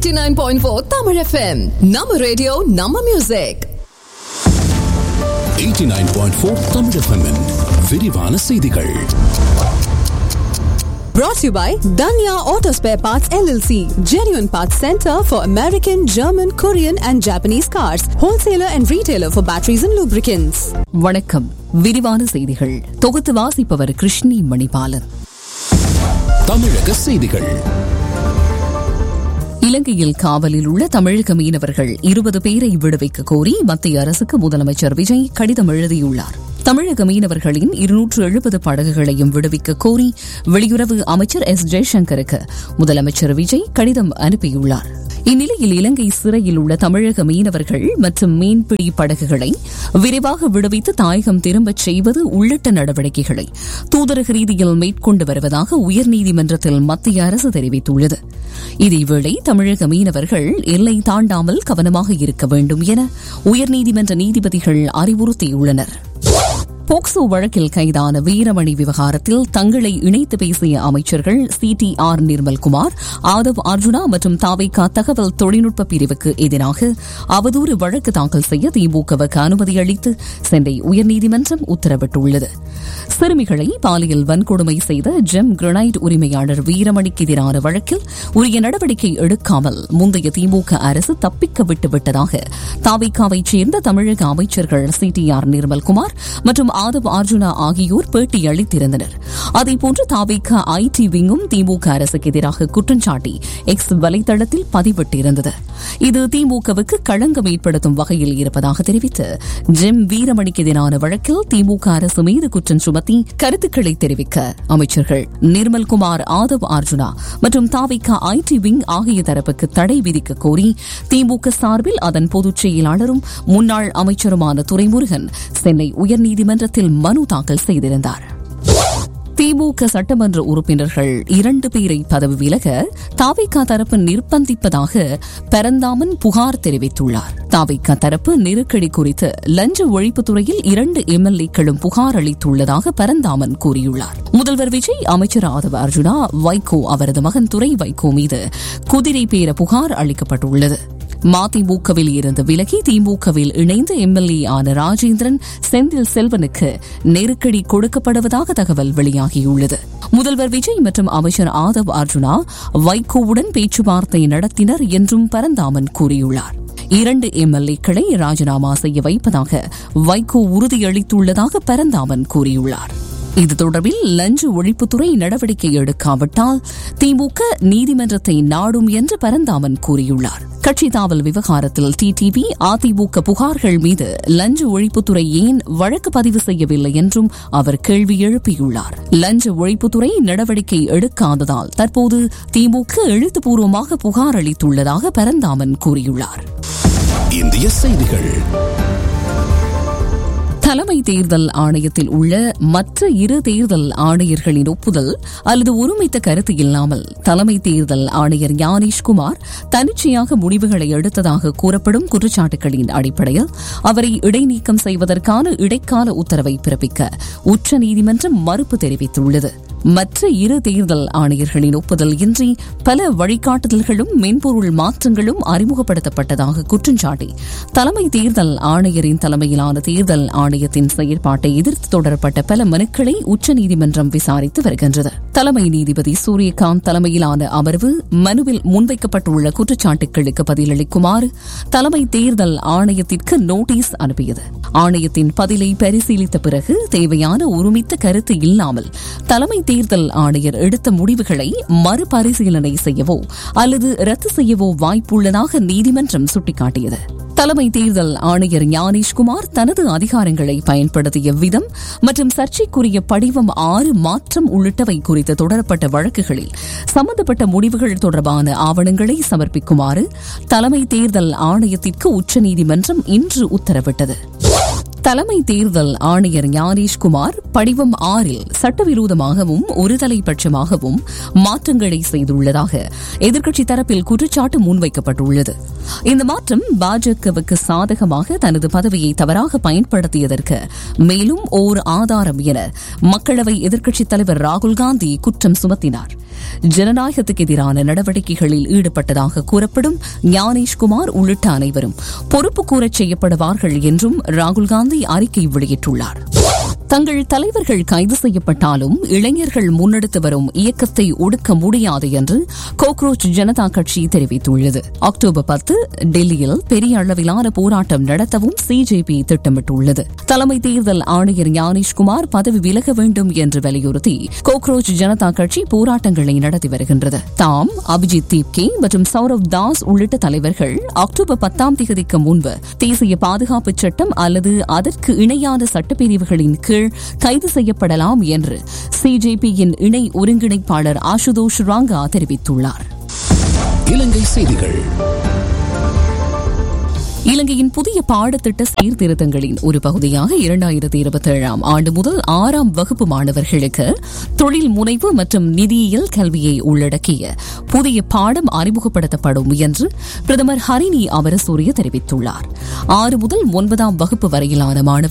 89.4 Tamil FM. Nama radio, Nama music. 89.4 Tamil FM -இன் விரிவான செய்திகள் Brought to you by Danya Auto Spare Parts LLC. Genuine Parts Center for American, German, Korean and Japanese cars. Wholesaler and retailer for batteries and lubricants. வணக்கம் விரிவான செய்திகள் தொகுத்து வாசிப்பவர் கிருஷ்ணி மணிபாலன் தமிழக செய்திகள் இலங்கையில் காவலில் உள்ள தமிழக மீனவர்கள் இருபது பேரை விடுவிக்க கோரி மத்திய அரசுக்கு முதலமைச்சர் விஜய் கடிதம் எழுதியுள்ளார் தமிழக மீனவர்களின் இருநூற்று எழுபது படகுகளையும் விடுவிக்க கோரி வெளியுறவு அமைச்சர் எஸ் ஜெய்சங்கருக்கு முதலமைச்சர் விஜய் கடிதம் அனுப்பியுள்ளார் இந்நிலையில் இலங்கை சிறையில் உள்ள தமிழக மீனவர்கள் மற்றும் மீன்பிடி படகுகளை விரைவாக விடுவித்து தாயகம் திரும்பச் செய்வது உள்ளிட்ட நடவடிக்கைகளை தூதரக ரீதியில் மேற்கொண்டு வருவதாக உயர்நீதிமன்றத்தில் மத்திய அரசு தெரிவித்துள்ளது இதேவேளை தமிழக மீனவர்கள் எல்லை தாண்டாமல் கவனமாக இருக்க வேண்டும் என உயர்நீதிமன்ற நீதிபதிகள் அறிவுறுத்தியுள்ளனர் போக்சோ வழக்கில் கைதான வீரமணி விவகாரத்தில் தங்களை இணைத்து பேசிய அமைச்சர்கள் C T R Nirmalkumar Aadhav Arjuna மற்றும் தாவைக்கா தகவல் தொழில்நுட்ப பிரிவுக்கு எதிராக அவதூறு வழக்கு தாக்கல் செய்ய திமுகவுக்கு அனுமதி அளித்து சென்னை உயர்நீதிமன்றம் உத்தரவிட்டுள்ளது சிறுமிகளை பாலியல் வன்கொடுமை செய்த ஜெம் கிரனைட் உரிமையாளர் வீரமணிக்கு எதிரான வழக்கில் உரிய நடவடிக்கை எடுக்காமல் முந்தைய திமுக அரசு தப்பிக்க விட்டுவிட்டதாக தாவைக்காவைச் சேர்ந்த தமிழக அமைச்சர்கள் சி டி ஆர் நிர்மல்குமார் மற்றும் ஆதவ் அர்ஜுனா ஆகியோர் பேட்டி அளித்திருந்தனர் அதேபோன்று தாவைக்கா ஐடி விங்கும் திமுக அரசுக்கு எதிராக குற்றஞ்சாட்டி எக்ஸ் வலைதளத்தில் பதிவிட்டிருந்தது இது திமுகவுக்கு களங்கம் ஏற்படுத்தும் வகையில் இருப்பதாக தெரிவித்து ஜெம் வீரமணிக்கு எதிரான வழக்கில் திமுக அரசு மீது குற்றம் சுமத்தி கருத்துக்களை தெரிவிக்க அமைச்சர்கள் நிர்மல்குமார் ஆதவ் அர்ஜுனா மற்றும் தாவிகா ஐடி விங் ஆகிய தரப்புக்கு தடை விதிக்க கோரி திமுக சார்பில் அதன் பொதுச் செயலாளரும் முன்னாள் அமைச்சருமான துரைமுருகன் சென்னை உயர்நீதிமன்றத்தில் மனு தாக்கல் செய்திருந்தார் திமுக சட்டமன்ற உறுப்பினர்கள் இரண்டு பேரை பதவி விலக தாவிகா தரப்பு நிர்பந்திப்பதாக பரந்தாமன் புகார் தெரிவித்துள்ளார் தாவிகா தரப்பு நெருக்கடி குறித்து லஞ்ச ஒழிப்புத்துறையில் இரண்டு எம்எல்ஏக்களும் புகார் அளித்துள்ளதாக பரந்தாமன் கூறியுள்ளார் முதல்வர் விஜய் அமைச்சர் ஆதவ அர்ஜுனா வைகோ அவரது மகன் துரை வைகோ மீது குதிரை பேர புகார் அளிக்கப்பட்டுள்ளது மதிமுகவில் இருந்து விலகி திமுகவில் இணைந்து எம்எல்ஏ ஆன ராஜேந்திரன் செந்தில் செல்வனுக்கு நெருக்கடி கொடுக்கப்படுவதாக தகவல் வெளியாகியுள்ளது முதல்வர் விஜய் மற்றும் அமைச்சர் ஆதவ் அர்ஜுனா வைகோவுடன் பேச்சுவார்த்தை நடத்தினர் என்றும் பரந்தாமன் கூறியுள்ளார் இரண்டு எம்எல்ஏக்களை ராஜினாமா செய்ய வைப்பதாக வைகோ உறுதியளித்துள்ளதாக பரந்தாமன் கூறியுள்ளார் இது தொடர்பில் லஞ்ச ஒழிப்புத்துறை நடவடிக்கை எடுக்காவிட்டால் திமுக நீதிமன்றத்தை நாடும் என்று பரந்தாமன் கூறியுள்ளார் கட்சி தாவல் விவகாரத்தில் டிடிவி அதிமுக புகார்கள் மீது லஞ்ச ஒழிப்புத்துறை ஏன் வழக்கு பதிவு செய்யவில்லை என்றும் அவர் கேள்வி எழுப்பியுள்ளார் லஞ்ச ஒழிப்புத்துறை நடவடிக்கை எடுக்காததால் தற்போது திமுக எழுத்துப்பூர்வமாக புகார் அளித்துள்ளதாக பரந்தாமன் கூறியுள்ளார் இந்திய செய்திகள் தலைமை தேர்தல் ஆணையத்தில் உள்ள மற்ற இரு தேர்தல் ஆணையர்களின் ஒப்புதல் அல்லது ஒருமித்த கருத்து இல்லாமல் தலைமை தேர்தல் ஆணையர் ஞானேஷ்குமார் தன்னிச்சையாக முடிவுகளை எடுத்ததாக கூறப்படும் குற்றச்சாட்டுகளின் அடிப்படையில் அவரை இடைநீக்கம் செய்வதற்கான இடைக்கால உத்தரவை பிறப்பிக்க உச்சநீதிமன்றம் மறுப்பு தெரிவித்துள்ளது மற்ற இரு தேர்தல் ஆணையர்களின் ஒப்புதல் இன்றி பல வழிகாட்டுதல்களும் மென்பொருள் மாற்றங்களும் அறிமுகப்படுத்தப்பட்டதாக குற்றஞ்சாட்டி தலைமை தேர்தல் ஆணையரின் தலைமையிலான தேர்தல் ஆணையத்தின் செயற்பாட்டை எதிர்த்து தொடரப்பட்ட பல மனுக்களை உச்சநீதிமன்றம் விசாரித்து வருகின்றது தலைமை நீதிபதி சூரியகாந்த் தலைமையிலான அமர்வு மனுவில் முன்வைக்கப்பட்டுள்ள குற்றச்சாட்டுகளுக்கு பதிலளிக்குமாறு தலைமை தேர்தல் ஆணையத்திற்கு நோட்டீஸ் அனுப்பியது ஆணையத்தின் பதிலை பரிசீலித்த பிறகு தேவையான ஒருமித்த கருத்து இல்லாமல் தலைமை தேர்தல் ஆணையர் எடுத்த முடிவுகளை மறுபரிசீலனை செய்யவோ அல்லது ரத்து செய்யவோ வாய்ப்புள்ளதாக நீதிமன்றம் சுட்டிக்காட்டியது தலைமை தேர்தல் ஆணையர் ஞானேஷ்குமார் தனது அதிகாரங்களை பயன்படுத்திய விதம் மற்றும் சர்ச்சைக்குரிய படிவம் ஆறு மாற்றம் உள்ளிட்டவை குறித்து தொடரப்பட்ட வழக்குகளில் சம்பந்தப்பட்ட முடிவுகள் தொடர்பான ஆவணங்களை சமர்ப்பிக்குமாறு தலைமை தேர்தல் ஆணையத்திற்கு உச்சநீதிமன்றம் இன்று உத்தரவிட்டது தலைமை தேர்தல் ஆணையர் ஞானேஷ்குமார் படிவம் ஆறில் சட்டவிரோதமாகவும் ஒருதலைபட்சமாகவும் மாற்றங்களை செய்துள்ளதாக எதிர்க்கட்சி தரப்பில் குற்றச்சாட்டு முன்வைக்கப்பட்டுள்ளது இந்த மாற்றம் பாஜகவுக்கு சாதகமாக தனது பதவியை தவறாக பயன்படுத்தியதற்கு மேலும் ஓர் ஆதாரம் என மக்களவை எதிர்க்கட்சித் தலைவர் ராகுல் காந்தி குற்றம் சுமத்தினார் ஜனநாயகத்துக்கு எதிரான நடவடிக்கைகளில் ஈடுபட்டதாக கூறப்படும் ஞானேஷ்குமார் உள்ளிட்ட அனைவரும் பொறுப்பு கூறச் செய்யப்படுவார்கள் என்றும் ராகுல் காந்தி அறிக்கை வெளியிட்டுள்ளார் தங்கள் தலைவர்கள் கைது செய்யப்பட்டாலும் இளைஞர்கள் முன்னெடுத்து வரும் இயக்கத்தை ஒடுக்க முடியாது என்று கோக்ரோச் ஜனதா கட்சி தெரிவித்துள்ளது அக்டோபர் பத்து டெல்லியில் பெரிய அளவிலான போராட்டம் நடத்தவும் சிஜேபி திட்டமிட்டுள்ளது தலைமை தேர்தல் ஆணையர் ஞானேஷ்குமார் பதவி விலக வேண்டும் என்று வலியுறுத்தி கோக்ரோச் ஜனதா கட்சி போராட்டங்களை நடத்தி வருகின்றது தாம் அபிஜித் தீப்கே மற்றும் சௌரவ் தாஸ் உள்ளிட்ட தலைவர்கள் அக்டோபர் பத்தாம் தேதிக்கு முன்பு தேசிய பாதுகாப்பு சட்டம் அல்லது அதற்கு இணையான சட்டப்பிரிவுகளின் கீழ் கைது செய்யப்படலாம் என்று சிஜேபியின் இணை ஒருங்கிணைப்பாளர் ஆசுதோஷ் ராங்கா தெரிவித்துள்ளார் இலங்கை செய்திகள் இலங்கையின் புதிய பாடத்திட்ட சீர்திருத்தங்களின் ஒரு பகுதியாக இரண்டாயிரத்தி இருபத்தி ஏழாம் ஆண்டு முதல் ஆறாம் வகுப்பு மாணவர்களுக்கு தொழில் முனைவு மற்றும் நிதியியல் கல்வியை உள்ளடக்கிய புதிய பாடம் அறிமுகப்படுத்தப்படும் என்று பிரதமர் ஹரிணி அமரசூரிய தெரிவித்துள்ளார் ஆறு முதல் ஒன்பதாம் வகுப்பு வரையிலான மாணவர்கள்